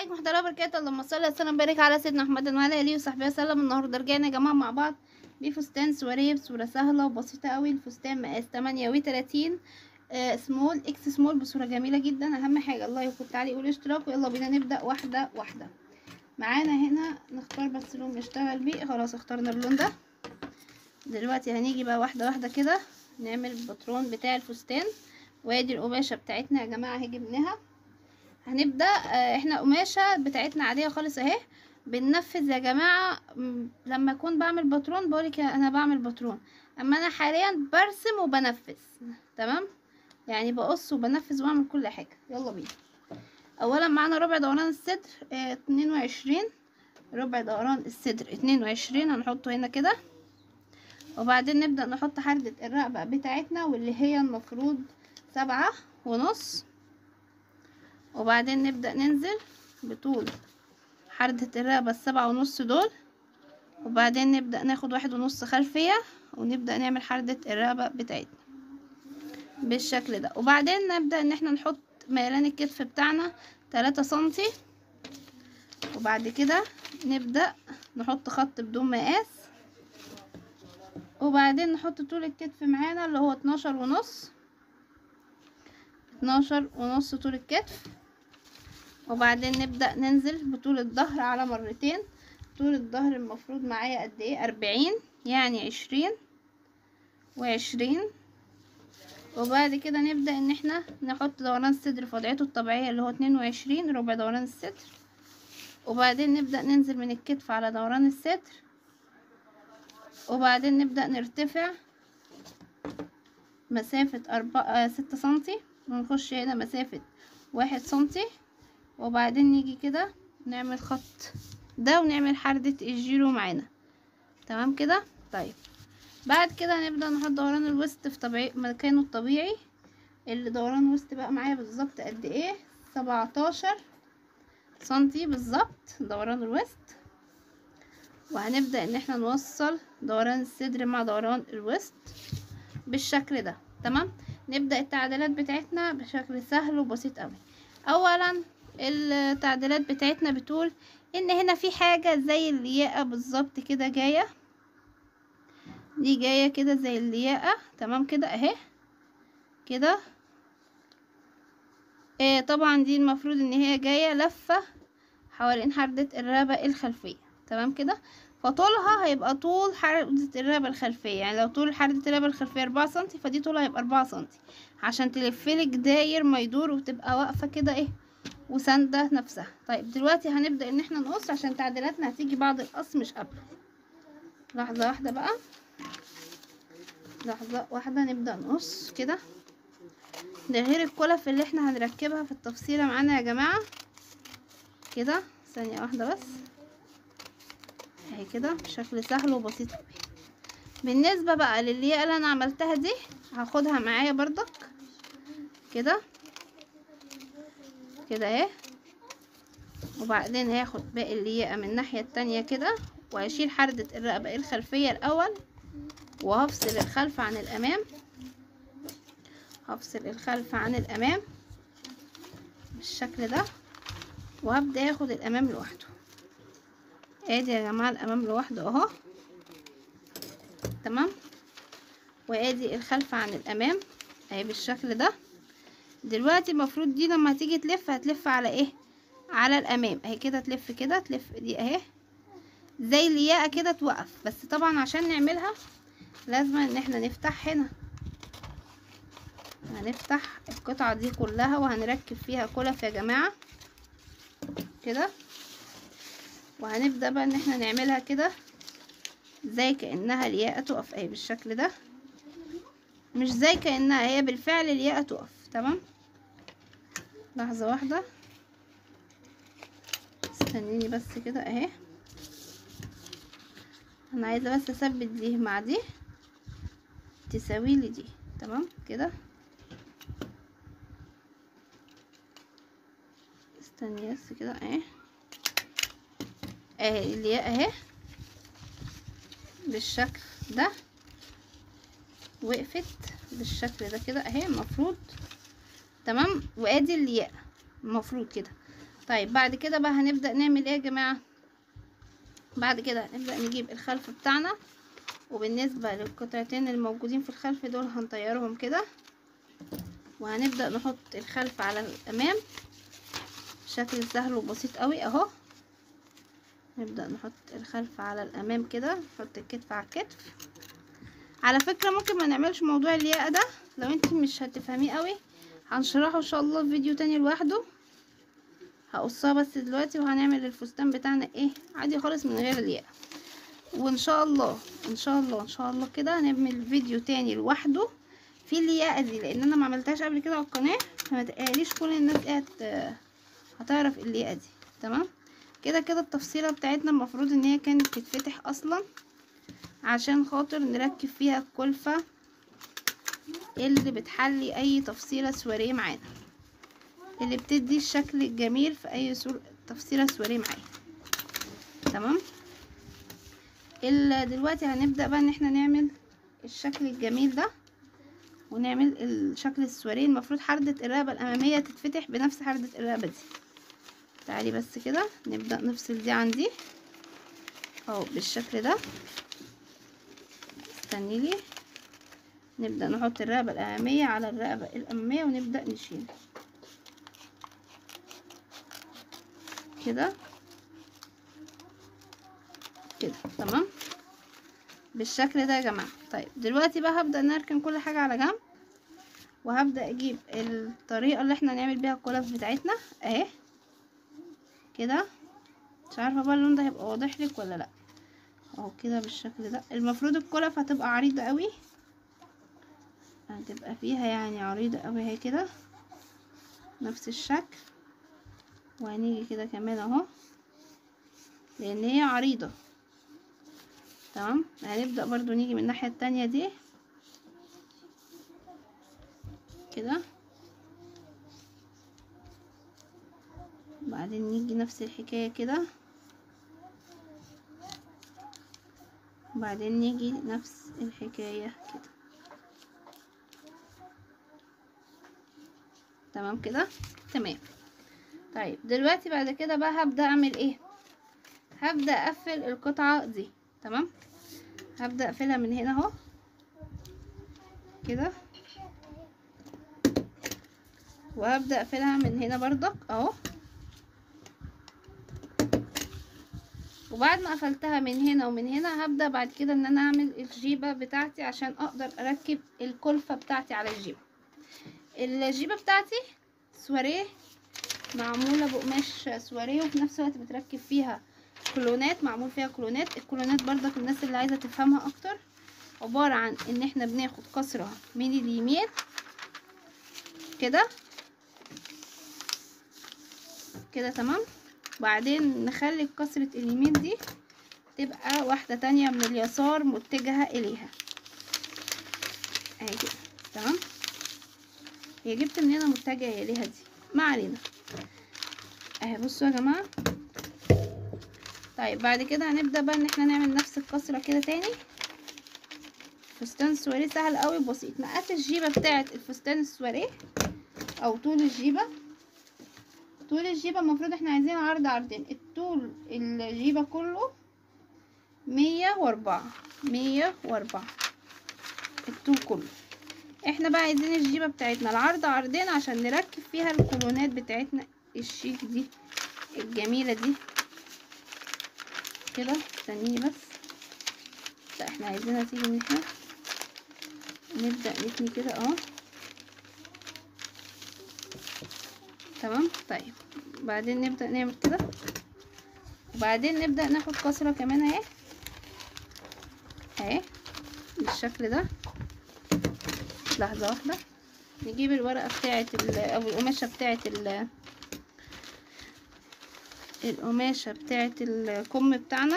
عليكم ورحمه الله وبركاته اللهم صل وسلم وبارك على سيدنا محمد وعلى اله وصحبه وسلم النهارده رجعنا يا جماعه مع بعض بفستان سواريه بصوره سهله وبسيطه قوي الفستان مقاس 38 آه سمول اكس سمول بصوره جميله جدا اهم حاجه اللايك والتعليق والاشتراك ويلا بينا نبدا واحده واحده معانا هنا نختار بس لون نشتغل بيه خلاص اخترنا اللون ده دلوقتي هنيجي بقى واحده واحده كده نعمل الباترون بتاع الفستان وادي القماشه بتاعتنا يا جماعه اهي جبناها هنبدا آه، احنا قماشه بتاعتنا عاديه خالص اهي بننفذ يا جماعه م، لما اكون بعمل باترون بقولك انا بعمل باترون اما انا حاليا برسم وبنفذ تمام يعني بقص وبنفذ واعمل كل حاجه يلا بينا اولا معانا ربع دوران الصدر اه 22 ربع دوران الصدر 22 هنحطه هنا كده وبعدين نبدا نحط حردة الرقبه بتاعتنا واللي هي المفروض سبعة ونص وبعدين نبدأ ننزل بطول حردة الرقبة السبعة ونص دول وبعدين نبدأ ناخد واحد ونص خلفية ونبدأ نعمل حردة الرقبة بتاعتنا بالشكل ده وبعدين نبدأ ان احنا نحط ميلان الكتف بتاعنا تلاتة سنتي وبعد كده نبدأ نحط خط بدون مقاس وبعدين نحط طول الكتف معانا اللي هو اتناشر ونص اتناشر ونص طول الكتف وبعدين نبدأ ننزل بطول الظهر على مرتين طول الظهر المفروض معايا قد ايه اربعين يعني عشرين وعشرين وبعد كده نبدأ ان احنا نحط دوران الصدر في وضعيته الطبيعية اللي هو اتنين وعشرين ربع دوران الصدر وبعدين نبدأ ننزل من الكتف على دوران الصدر وبعدين نبدأ نرتفع مسافة أربعة ستة سنتي ونخش هنا مسافة واحد سنتي وبعدين نيجي كده نعمل خط ده ونعمل حردة الجيرو معانا تمام كده طيب بعد كده هنبدأ نحط دوران الوسط في طبيعي مكانه الطبيعي اللي دوران الوسط بقى معايا بالظبط قد ايه سبعتاشر سنتي بالظبط دوران الوسط وهنبدأ ان احنا نوصل دوران الصدر مع دوران الوسط بالشكل ده تمام نبدأ التعديلات بتاعتنا بشكل سهل وبسيط قوي اولا التعديلات بتاعتنا بتقول ان هنا في حاجة زي الياقة بالظبط كده جاية دي جاية كده زي الياقة تمام كده اهي كده إيه طبعا دي المفروض ان هي جاية لفة حوالين حردة الرقبة الخلفية تمام كده فطولها هيبقى طول حردة الرقبة الخلفية يعني لو طول حردة الرقبة الخلفية أربعة سنتي فدي طولها هيبقى أربعة سنتي عشان تلفلك داير ما يدور وتبقى واقفة كده ايه وساندة نفسها طيب دلوقتي هنبدأ ان احنا نقص عشان تعديلاتنا هتيجي بعد القص مش قبل لحظة واحدة بقى لحظة واحدة نبدأ نقص كده ده غير الكلف اللي احنا هنركبها في التفصيلة معانا يا جماعة كده ثانية واحدة بس اهي كده بشكل سهل وبسيط قوي بالنسبة بقى للياقة اللي انا عملتها دي هاخدها معايا بردك كده كده اهي وبعدين هاخد باقي اللياقة من الناحية التانية كده وهشيل حردة الرقبة الخلفية الاول وهفصل الخلف عن الامام هفصل الخلف عن الامام بالشكل ده وهبدأ اخد الامام لوحده ادي يا جماعة الامام لوحده اهو تمام وادي الخلف عن الامام اهي بالشكل ده دلوقتي المفروض دي لما تيجي تلف هتلف على ايه على الامام اهي كده تلف كده تلف دي اهي زي الياقة كده توقف بس طبعا عشان نعملها لازم ان احنا نفتح هنا هنفتح القطعة دي كلها وهنركب فيها كلف يا جماعة كده وهنبدأ بقى ان احنا نعملها كده زي كأنها الياقة تقف اهي بالشكل ده مش زي كأنها هي بالفعل الياقة تقف تمام لحظة واحدة استنيني بس كده اهي انا عايزة بس اثبت دي مع دي تساوي لي دي تمام كده استني بس كده اهي اهي الياء اهي بالشكل ده وقفت بالشكل ده كده اهي المفروض تمام وادي الياء المفروض كده طيب بعد كده بقى هنبدأ نعمل ايه يا جماعة بعد كده هنبدأ نجيب الخلف بتاعنا وبالنسبة للقطعتين الموجودين في الخلف دول هنطيرهم كده وهنبدأ نحط الخلف على الأمام بشكل سهل وبسيط قوي اهو نبدأ نحط الخلف على الأمام كده نحط الكتف على الكتف على فكرة ممكن ما نعملش موضوع الياقة ده لو انت مش هتفهميه قوي هنشرحه ان شاء الله في فيديو تاني لوحده هقصها بس دلوقتي وهنعمل الفستان بتاعنا ايه عادي خالص من غير الياقة وان شاء الله ان شاء الله ان شاء الله كده هنعمل فيديو تاني لوحده في الياقة دي لان انا ما عملتهاش قبل كده على القناة فما تقاليش كل الناس قاعد هتعرف الياقة دي تمام كده كده التفصيلة بتاعتنا المفروض ان هي كانت تتفتح اصلا عشان خاطر نركب فيها الكلفة اللي بتحلي اي تفصيلة سواريه معانا اللي بتدي الشكل الجميل في اي سور تفصيلة سواريه معايا تمام دلوقتي هنبدأ بقى ان احنا نعمل الشكل الجميل ده ونعمل الشكل السواريه المفروض حردة الرقبة الامامية تتفتح بنفس حردة الرقبة دي تعالي بس كده نبدأ نفصل دي عن دي اهو بالشكل ده استني لي نبدأ نحط الرقبة الأمامية على الرقبة الأمامية ونبدأ نشيل كده كده تمام بالشكل ده يا جماعة طيب دلوقتي بقى هبدأ نركن كل حاجة على جنب وهبدأ اجيب الطريقة اللي احنا نعمل بيها الكلف بتاعتنا اهي كده مش عارفة بقى اللون ده هيبقى واضح لك ولا لا اهو كده بالشكل ده المفروض الكلف هتبقى عريضة قوي هتبقى فيها يعني عريضة قوي اهي كده نفس الشكل وهنيجي كده كمان اهو لان هي عريضة تمام هنبدأ برضو نيجي من الناحية التانية دي كده بعدين نيجي نفس الحكاية كده وبعدين نيجي نفس الحكاية كده تمام كده تمام طيب دلوقتي بعد كده بقى هبدأ اعمل ايه هبدأ اقفل القطعة دي تمام هبدأ اقفلها من هنا اهو كده وهبدأ اقفلها من هنا برضك اهو وبعد ما قفلتها من هنا ومن هنا هبدأ بعد كده ان انا اعمل الجيبة بتاعتي عشان اقدر اركب الكلفة بتاعتي على الجيبة الجيبة بتاعتي سواريه معمولة بقماش سواريه وفي نفس الوقت بتركب فيها كلونات معمول فيها كلونات الكلونات برضك الناس اللي عايزة تفهمها اكتر عبارة عن ان احنا بناخد كسرة من اليمين كده كده تمام وبعدين نخلي كسرة اليمين دي تبقى واحدة تانية من اليسار متجهة اليها اهي كده تمام هي جبت من هنا متجهة اليها دي ما علينا اهي بصوا يا جماعة طيب بعد كده هنبدأ بقى ان احنا نعمل نفس الكسرة كده تاني فستان السواريه سهل قوي بسيط مقاس الجيبة بتاعة الفستان السواريه او طول الجيبة طول الجيبة المفروض احنا عايزين عرض عرضين الطول الجيبة كله مية واربعة مية واربعة الطول كله احنا بقى عايزين الجيبة بتاعتنا العرض عرضين عشان نركب فيها الكولونات بتاعتنا الشيك دي الجميلة دي كده استنيني بس لا احنا عايزينها تيجي من هنا نبدأ نتني كده اهو تمام طيب بعدين نبدأ نعمل كده وبعدين نبدأ ناخد كسرة كمان اهي اهي بالشكل ده لحظة واحدة نجيب الورقة بتاعة او القماشة بتاعة ال القماشة بتاعة الكم بتاعنا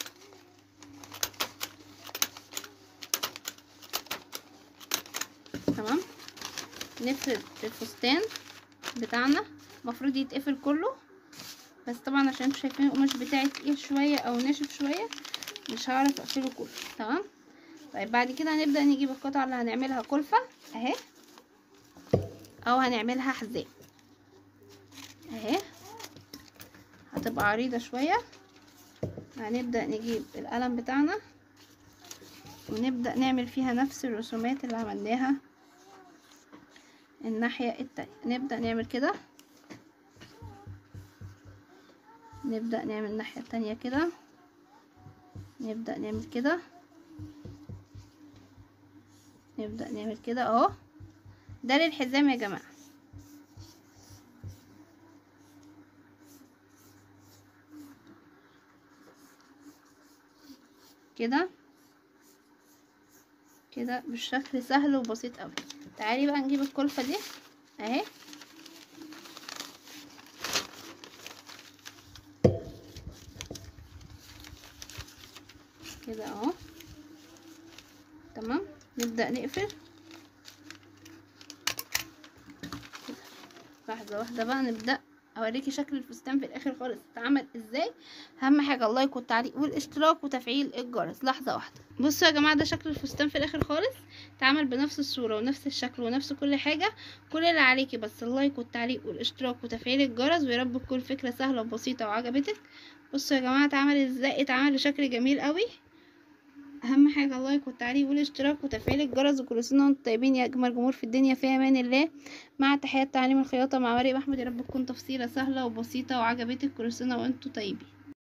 تمام نفرد الفستان بتاعنا المفروض يتقفل كله بس طبعا عشان انتوا شايفين القماش بتاعي تقيل شويه او ناشف شويه مش هعرف اقفله كله تمام طيب بعد كده هنبدا نجيب القطعه اللي هنعملها كلفه اهي او هنعملها حزام اهي هتبقى عريضة شوية هنبدأ نجيب القلم بتاعنا ونبدأ نعمل فيها نفس الرسومات اللي عملناها الناحية التانية نبدأ نعمل كده نبدأ نعمل الناحية التانية كده نبدأ نعمل كده نبدأ نعمل كده اهو ده للحزام يا جماعة كده كده بالشكل سهل وبسيط قوي تعالي بقى نجيب الكلفة دي اهي كده اهو تمام نبدأ نقفل كده. واحدة واحدة بقى نبدأ اوريكي شكل الفستان في الاخر خالص اتعمل ازاي اهم حاجه اللايك والتعليق والاشتراك وتفعيل الجرس لحظه واحده بصوا يا جماعه ده شكل الفستان في الاخر خالص اتعمل بنفس الصوره ونفس الشكل ونفس كل حاجه كل اللي عليكي بس اللايك والتعليق والاشتراك وتفعيل الجرس ويا رب تكون فكره سهله وبسيطه وعجبتك بصوا يا جماعه اتعمل ازاي اتعمل بشكل جميل قوي اهم حاجه اللايك والتعليق والاشتراك وتفعيل الجرس وكل سنه وانتم طيبين يا اجمل جمهور في الدنيا في امان الله مع تحيات تعليم الخياطه مع مريم احمد يا رب تكون تفصيله سهله وبسيطه وعجبتك كل سنه وانتم طيبين